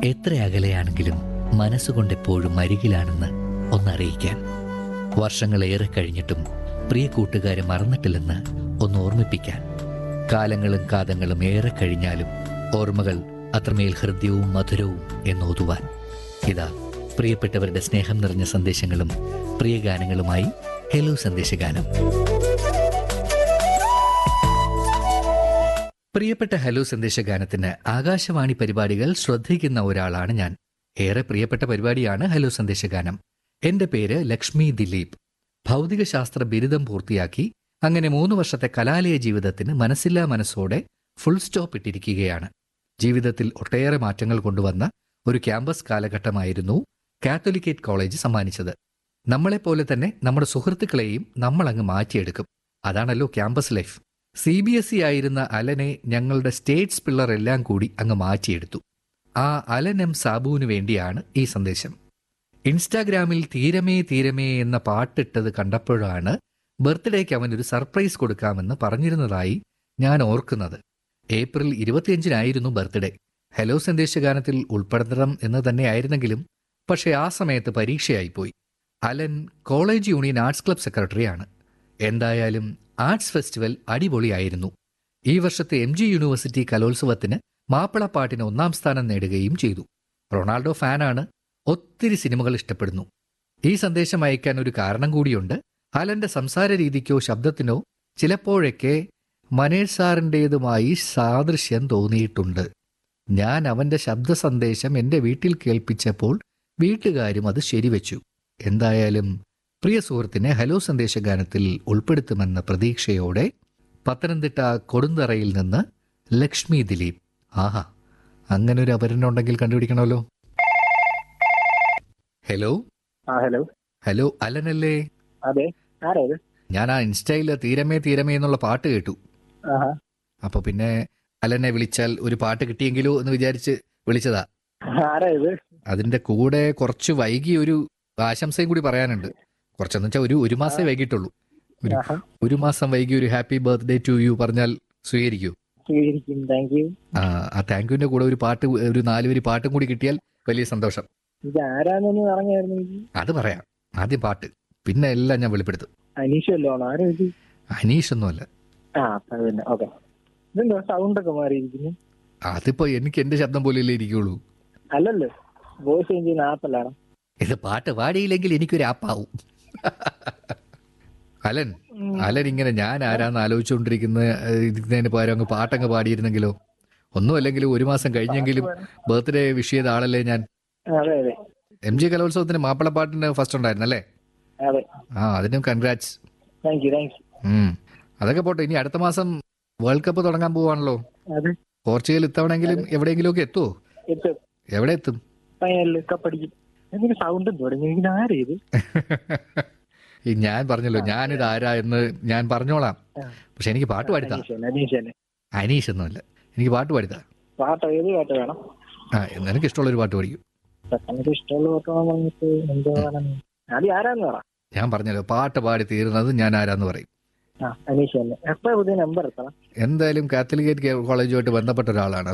എത്ര അകലെയാണെങ്കിലും മനസ്സുകൊണ്ട് എപ്പോഴും അരികിലാണെന്ന് ഒന്നറിയിക്കാൻ വർഷങ്ങളേറെ കഴിഞ്ഞിട്ടും പ്രിയ കൂട്ടുകാരെ മറന്നിട്ടില്ലെന്ന് ഒന്ന് ഓർമ്മിപ്പിക്കാൻ കാലങ്ങളും കാതങ്ങളും ഏറെ കഴിഞ്ഞാലും ഓർമ്മകൾ അത്രമേൽ ഹൃദ്യവും മധുരവും എന്നോതുവാൻ ഇതാ പ്രിയപ്പെട്ടവരുടെ സ്നേഹം നിറഞ്ഞ സന്ദേശങ്ങളും പ്രിയ ഗാനങ്ങളുമായി ഹലോ സന്ദേശഗാനം പ്രിയപ്പെട്ട ഹലോ സന്ദേശഗാനത്തിന് ആകാശവാണി പരിപാടികൾ ശ്രദ്ധിക്കുന്ന ഒരാളാണ് ഞാൻ ഏറെ പ്രിയപ്പെട്ട പരിപാടിയാണ് ഹലോ സന്ദേശഗാനം എന്റെ പേര് ലക്ഷ്മി ദിലീപ് ഭൗതികശാസ്ത്ര ബിരുദം പൂർത്തിയാക്കി അങ്ങനെ മൂന്ന് വർഷത്തെ കലാലയ ജീവിതത്തിന് മനസ്സില്ലാ മനസ്സോടെ ഫുൾ സ്റ്റോപ്പ് ഇട്ടിരിക്കുകയാണ് ജീവിതത്തിൽ ഒട്ടേറെ മാറ്റങ്ങൾ കൊണ്ടുവന്ന ഒരു ക്യാമ്പസ് കാലഘട്ടമായിരുന്നു കാത്തോലിക്കേറ്റ് കോളേജ് സമ്മാനിച്ചത് നമ്മളെപ്പോലെ തന്നെ നമ്മുടെ സുഹൃത്തുക്കളെയും നമ്മൾ അങ്ങ് മാറ്റിയെടുക്കും അതാണല്ലോ campus life C B S E ആയിരുന്ന അലനെ ഞങ്ങളുടെ സ്റ്റേറ്റ്സ് പിള്ളർ എല്ലാം കൂടി അങ്ങ് മാറ്റിയെടുത്തു ആ അലൻ എം സാബുവിന് വേണ്ടിയാണ് ഈ സന്ദേശം ഇൻസ്റ്റാഗ്രാമിൽ തീരമേ തീരമേ എന്ന പാട്ടിട്ടത് കണ്ടപ്പോഴാണ് ബർത്ത്ഡേക്ക് അവൻ ഒരു സർപ്രൈസ് കൊടുക്കാമെന്ന് പറഞ്ഞിരുന്നതായി ഞാൻ ഓർക്കുന്നത് ഏപ്രിൽ ഇരുപത്തിയഞ്ചിനായിരുന്നു ബർത്ത്ഡേ ഹലോ സന്ദേശഗാനത്തിൽ ഉൾപ്പെടുത്തണം എന്ന് തന്നെയായിരുന്നെങ്കിലും പക്ഷേ ആ സമയത്ത് പരീക്ഷയായിപ്പോയി Alan college union arts club സെക്രട്ടറിയാണ് എന്തായാലും ആർട്സ് ഫെസ്റ്റിവൽ അടിപൊളിയായിരുന്നു ഈ വർഷത്തെ എം ജി യൂണിവേഴ്സിറ്റി കലോത്സവത്തിന് മാപ്പിളപ്പാട്ടിന് ഒന്നാം സ്ഥാനം നേടുകയും ചെയ്തു റൊണാൾഡോ ഫാനാണ് ഒത്തിരി സിനിമകൾ ഇഷ്ടപ്പെടുന്നു ഈ സന്ദേശം അയക്കാൻ ഒരു കാരണം കൂടിയുണ്ട് അലന്റെ സംസാര രീതിക്കോ ശബ്ദത്തിനോ ചിലപ്പോഴൊക്കെ മനേഷ് സാറിൻ്റെതുമായി സാദൃശ്യം തോന്നിയിട്ടുണ്ട് ഞാൻ അവന്റെ ശബ്ദ സന്ദേശം എന്റെ വീട്ടിൽ കേൾപ്പിച്ചപ്പോൾ വീട്ടുകാരും അത് ശരിവെച്ചു എന്തായാലും പ്രിയ സുഹൃത്തിനെ ഹലോ സന്ദേശഗാനത്തിൽ ഉൾപ്പെടുത്തുമെന്ന പ്രതീക്ഷയോടെ പത്തനംതിട്ട കൊടുന്തറയിൽ നിന്ന് ലക്ഷ്മി ദിലീപ് ആഹാ അങ്ങനെ ഒരു അപരനുണ്ടെങ്കിൽ കണ്ടുപിടിക്കണമല്ലോ ഹലോ ആ ഹലോ ഹലോ അലനല്ലേ അതെ ആരാ ഇത് ഞാൻ ആ ഇൻസ്റ്റയില് തീരമേ തീരമേ എന്നുള്ള പാട്ട് കേട്ടു ആഹാ അപ്പൊ പിന്നെ അലനെ വിളിച്ചാൽ ഒരു പാട്ട് കിട്ടിയെങ്കിലോ എന്ന് വിചാരിച്ച് വിളിച്ചതാ ആരാ ഇത് അതിന്റെ കൂടെ കുറച്ച് വൈകി ഒരു ആശംസയും കൂടി പറയാനുണ്ട് കുറച്ചെന്ന് വെച്ചാൽ ഒരു ഒരു മാസേ വൈകിട്ടുള്ളൂ ഒരു ആഹാ ഒരു മാസം വൈകി ഒരു ഹാപ്പി ബർത്ത്ഡേ ടു യു പറഞ്ഞാൽ സ്വീകരിക്കൂ സ്വീകരിക്കും താങ്ക് യു ആ ആ താങ്ക് യുവിന്റെ കൂടെ ഒരു പാട്ട് ഒരു നാലുവരി പാട്ടും കൂടി കിട്ടിയാൽ വലിയ സന്തോഷം ഇത് ആരാന്നൊന്ന് പറഞ്ഞായിരുന്നു എനിക്ക് അത് പറയാം ആദ്യം പാട്ട് പിന്നെ എല്ലാം ഞാൻ വെളിപ്പെടുത്തും അനീഷല്ലോ ആണോ ആരാ ഇത് അനീഷ് ഒന്നുമല്ല ആ അത് തന്നെ ഓക്കെ ഇതെന്തോ സൗണ്ട് ഒക്കെ മാറിയിരിക്കുന്നു അതിപ്പോ എനിക്ക് എന്റെ ശബ്ദം പോലെയല്ലേ ഇരിക്കുള്ളൂ അല്ലല്ലോ വോയിസ് ചേഞ്ച് ചെയ്യുന്ന ആപ്പല്ലാണ് ഇത് പാട്ട് പാടിയില്ലെങ്കിൽ എനിക്കൊരു ആപ്പാവും അലൻ അലൻ ഇങ്ങനെ ഞാൻ ആരാന്ന് ആലോചിച്ചുകൊണ്ടിരിക്കുന്ന ഏഹ്, ഇരിക്കുന്നതിന് പകരം അങ്ങ് പാട്ടങ്ങ് പാടിയിരുന്നെങ്കിലോ ഒന്നും അല്ലെങ്കിലും ഒരു മാസം കഴിഞ്ഞെങ്കിലും ബർത്ത്ഡേ വിഷ് ചെയ്ത ആളല്ലേ ഞാൻ അതെ അതെ എം ജി കലോത്സവത്തിന് മാപ്പിളപ്പാട്ടിന് ഫസ്റ്റ് ഉണ്ടായിരുന്നല്ലേ അതെ ആ അതിനും congrats thank you thank you ഉം അതൊക്കെ പോട്ടെ ഇനി അടുത്ത മാസം വേൾഡ് കപ്പ് തുടങ്ങാൻ പോവാണല്ലോ അതെ പോർച്ചുഗൽ ഇത്തവണെങ്കിലും എവിടെയെങ്കിലും ഒക്കെ എത്തുമോ എത്തും എവിടെ എത്തും ഫൈനലിൽ കപ്പടിക്കും എന്തൊരു സൗണ്ട് തുടങ്ങി എനിക്ക് ആരാ ഇത് ഈ ഞാൻ പറഞ്ഞല്ലോ ഞാനിത് ആരാ എന്ന് ഞാൻ പറഞ്ഞോളാം ആ. പക്ഷെ എനിക്ക് പാട്ട് പാടിത്താ അനീഷ് തന്നെ അനീഷ് തന്നെ അനീഷ് ഒന്നുമല്ല എനിക്ക് പാട്ട് പാടിത്താ പാട്ട് ഏത് പാട്ട് വേണം ആ എന്ന് എനിക്ക് ഇഷ്ടമുള്ള ഒരു പാട്ട് പഠിക്കും എനിക്ക് ഇഷ്ടമുള്ള പാട്ട് വേണം പറഞ്ഞിട്ട് എന്തോ വേണം ആദ്യം ആരാന്ന് പറ ഞാൻ പറഞ്ഞല്ലോ പാട്ട് പാടി തീരുന്നത് ഞാൻ ആരാന്ന് പറയും ആ അനീഷ് തന്നെ എപ്പോഴാ പുതിയ നമ്പർ എത്തണം എന്തായാലും കാത്തലിക്കേറ്റ് കോളേജുമായിട്ട് ബന്ധപ്പെട്ട ഒരാളാണ്